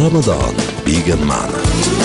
رمضان بيجمعنا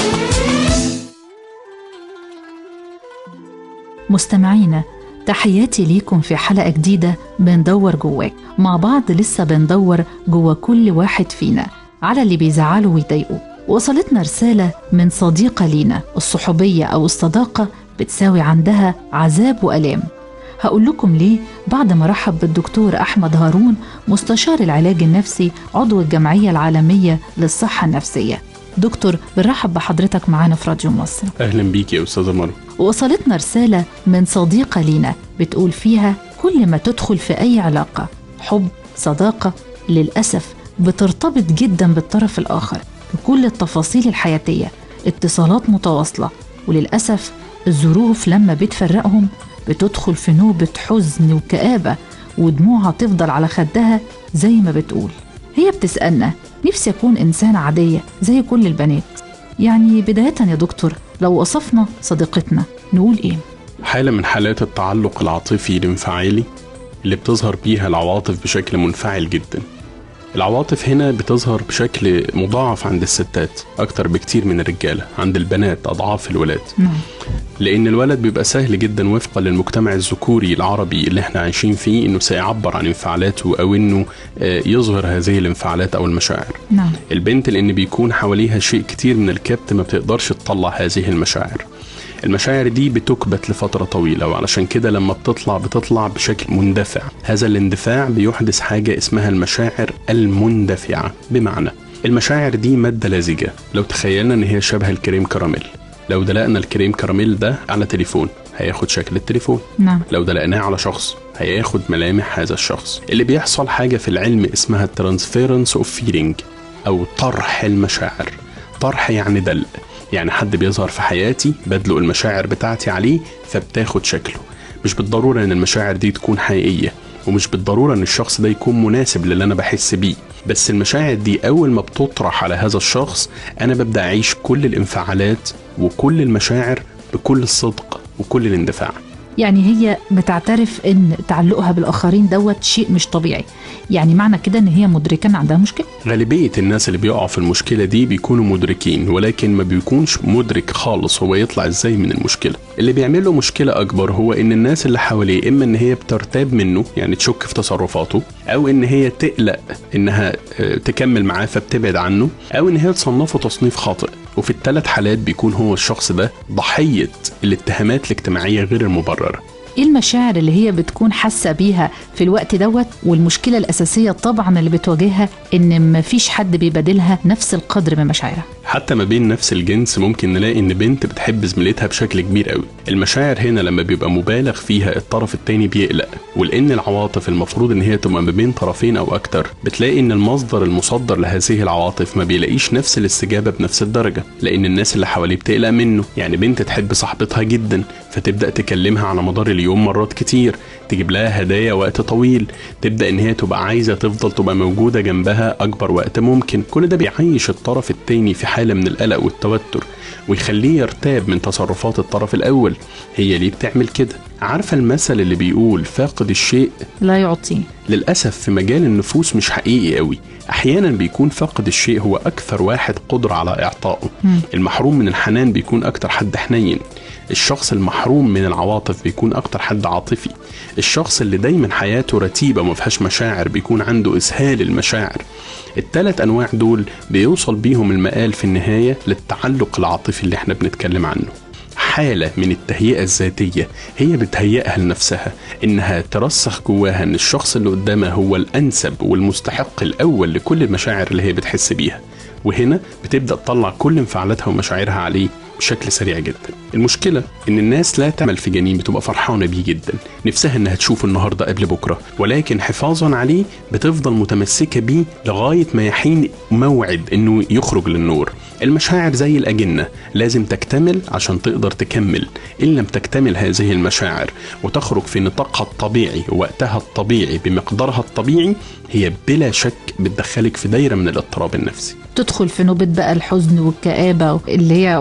مستمعينا تحياتي ليكم في حلقة جديدة بندور جواك مع بعض لسه بندور جوا كل واحد فينا على اللي بيزعله ويضايقه وصلتنا رسالة من صديقة لينا الصحوبية أو الصداقة بتساوي عندها عذاب وألام هقول لكم ليه بعد ما رحب بالدكتور أحمد هارون مستشار العلاج النفسي عضو الجمعية العالمية للصحة النفسية دكتور بنرحب بحضرتك معانا في راديو مصر اهلا بيك يا استاذه مروه وصلتنا رسالة من صديقة لينا بتقول فيها كل ما تدخل في أي علاقة حب صداقة للأسف بترتبط جدا بالطرف الآخر بكل التفاصيل الحياتية اتصالات متواصلة وللأسف الظروف لما بتفرقهم بتدخل في نوبة حزن وكآبة ودموعها تفضل على خدها زي ما بتقول هي بتسألنا نفسي أكون إنسانة عادية زي كل البنات يعني بداية يا دكتور لو وصفنا صديقتنا نقول إيه؟ حاله من حالات التعلق العاطفي الانفعالي اللي بتظهر بيها العواطف بشكل منفعل جدا العواطف هنا بتظهر بشكل مضاعف عند الستات اكتر بكتير من الرجاله عند البنات اضعاف الولاد نعم لان الولد بيبقى سهل جدا وفقا للمجتمع الذكوري العربي اللي احنا عايشين فيه انه سيعبر عن انفعالاته او انه آه، يظهر هذه الانفعالات او المشاعر نعم البنت لان بيكون حواليها شيء كتير من الكبت ما بتقدرش تطلع هذه المشاعر المشاعر دي بتكبت لفترة طويلة وعلشان كده لما بتطلع بتطلع بشكل مندفع هذا الاندفاع بيحدث حاجة اسمها المشاعر المندفعة بمعنى المشاعر دي مادة لزجة لو تخيلنا ان هي شبه الكريم كراميل لو دلقنا الكريم كراميل ده على تليفون هياخد شكل التليفون نعم لو دلقناه على شخص هياخد ملامح هذا الشخص اللي بيحصل حاجة في العلم اسمها الترانسفيرنس اوف فيلينج او طرح المشاعر طرح يعني دلق يعني حد بيظهر في حياتي بدلق المشاعر بتاعتي عليه فبتاخد شكله مش بالضرورة ان المشاعر دي تكون حقيقية ومش بالضرورة ان الشخص ده يكون مناسب للي انا بحس بيه بس المشاعر دي اول ما بتطرح على هذا الشخص انا ببدأ اعيش كل الانفعالات وكل المشاعر بكل الصدق وكل الاندفاع يعني هي بتعترف ان تعلقها بالاخرين دوت شيء مش طبيعي يعني معنى كده ان هي مدركه ان عندها مشكله غالبية الناس اللي بيقعوا في المشكلة دي بيكونوا مدركين ولكن ما بيكونش مدرك خالص هو يطلع ازاي من المشكلة اللي بيعمل له مشكلة أكبر هو إن الناس اللي حواليه إما إن هي بترتاب منه يعني تشك في تصرفاته أو إن هي تقلق إنها آه، تكمل معاه فبتبعد عنه أو إن هي تصنفه تصنيف خاطئ وفي الثلاث حالات بيكون هو الشخص ده ضحية الاتهامات الاجتماعية غير المبررة ايه المشاعر اللي هي بتكون حاسه بيها في الوقت دوت والمشكله الاساسيه طبعا اللي بتواجهها ان مفيش حد بيبادلها نفس القدر من مشاعرها حتى ما بين نفس الجنس ممكن نلاقي ان بنت بتحب زميلتها بشكل كبير قوي المشاعر هنا لما بيبقى مبالغ فيها الطرف التاني بيقلق ولان العواطف المفروض ان هي تبقى ما بين طرفين او اكتر بتلاقي ان المصدر المصدر لهذه العواطف ما بيلاقيش نفس الاستجابه بنفس الدرجه لان الناس اللي حواليه بتقلق منه يعني بنت تحب صاحبتها جدا فتبدا تكلمها على مدار اليوم مرات كتير تجيب لها هدايا وقت طويل تبدا ان هي تبقى عايزه تفضل تبقى موجوده جنبها اكبر وقت ممكن كل ده بيعيش الطرف التاني في حاله من القلق والتوتر ويخليه يرتاب من تصرفات الطرف الاول هي ليه بتعمل كده عارفه المثل اللي بيقول فاقد الشيء لا يعطيه للأسف في مجال النفوس مش حقيقي قوي أحيانا بيكون فاقد الشيء هو أكثر واحد قدرة على إعطائه مم. المحروم من الحنان بيكون أكتر حد حنين الشخص المحروم من العواطف بيكون أكتر حد عاطفي الشخص اللي دايما حياته رتيبة ما فيهاش مشاعر بيكون عنده إسهال المشاعر التلات أنواع دول بيوصل بيهم المقال في النهاية للتعلق العاطفي اللي احنا بنتكلم عنه حالة من التهيئة الذاتية هي بتهيئها لنفسها إنها ترسخ جواها إن الشخص اللي قدامها هو الأنسب والمستحق الأول لكل المشاعر اللي هي بتحس بيها وهنا بتبدأ تطلع كل انفعالاتها ومشاعرها عليه بشكل سريع جدا المشكلة إن الناس لا تعمل في جنين بتبقى فرحانة بيه جدا نفسها إنها تشوفه النهاردة قبل بكرة ولكن حفاظا عليه بتفضل متمسكة بيه لغاية ما يحين موعد إنه يخرج للنور المشاعر زي الأجنة لازم تكتمل عشان تقدر تكمل إن لم تكتمل هذه المشاعر وتخرج في نطاقها الطبيعي ووقتها الطبيعي بمقدارها الطبيعي هي بلا شك بتدخلك في دايرة من الاضطراب النفسي تدخل في نوبة بقى الحزن والكآبة اللي هي وصفتهم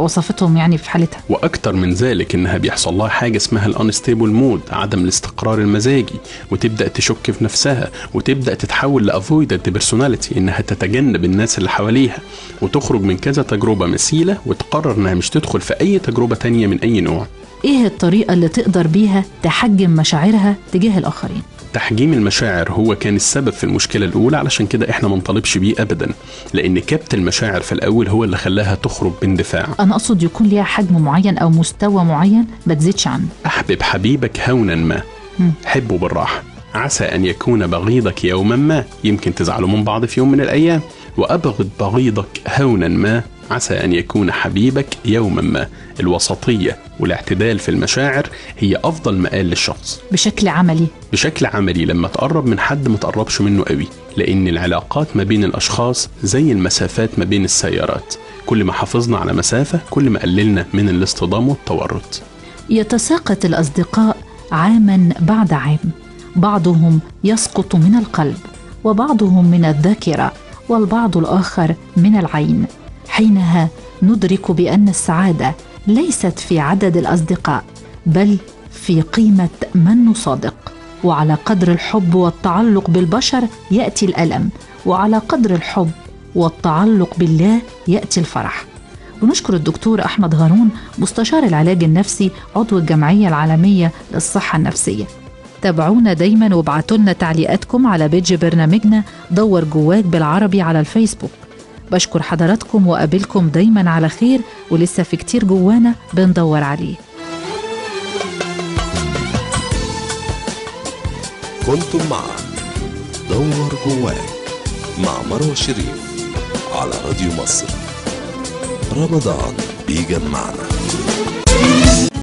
نفسهم يعني في حالتها واكتر من ذلك انها بيحصل لها حاجه اسمها الانستيبل مود عدم الاستقرار المزاجي وتبدا تشك في نفسها وتبدا تتحول لافويدد بيرسوناليتي انها تتجنب الناس اللي حواليها وتخرج من كذا تجربه مثيله وتقرر انها مش تدخل في اي تجربه تانية من اي نوع ايه الطريقة اللي تقدر بيها تحجم مشاعرها تجاه الآخرين تحجيم المشاعر هو كان السبب في المشكلة الأولى علشان كده إحنا ما نطالبش بيه أبدا لأن كبت المشاعر في الأول هو اللي خلاها تخرج باندفاع أنا أقصد يكون ليها حجم معين أو مستوى معين ما تزيدش عنه أحبب حبيبك هونا ما مم. حبه بالراحة عسى أن يكون بغيضك يوما ما يمكن تزعلوا من بعض في يوم من الأيام وأبغض بغيضك هونا ما عسى أن يكون حبيبك يوما ما الوسطية والاعتدال في المشاعر هي أفضل مآل للشخص بشكل عملي بشكل عملي لما تقرب من حد ما تقربش منه قوي لأن العلاقات ما بين الأشخاص زي المسافات ما بين السيارات كل ما حافظنا على مسافة كل ما قللنا من الاصطدام والتورط يتساقط الأصدقاء عاما بعد عام بعضهم يسقط من القلب وبعضهم من الذاكرة والبعض الآخر من العين حينها ندرك بأن السعادة ليست في عدد الأصدقاء بل في قيمة من نصادق وعلى قدر الحب والتعلق بالبشر يأتي الألم وعلى قدر الحب والتعلق بالله يأتي الفرح ونشكر الدكتور أحمد هارون مستشار العلاج النفسي عضو الجمعية العالمية للصحة النفسية تابعونا دايما وابعتوا لنا تعليقاتكم على بيج برنامجنا دور جواك بالعربي على الفيسبوك بشكر حضراتكم وقابلكم دايما على خير ولسه في كتير جوانا بندور عليه كنتم مع دور جواك مع مروة شريف على راديو مصر رمضان بيجمعنا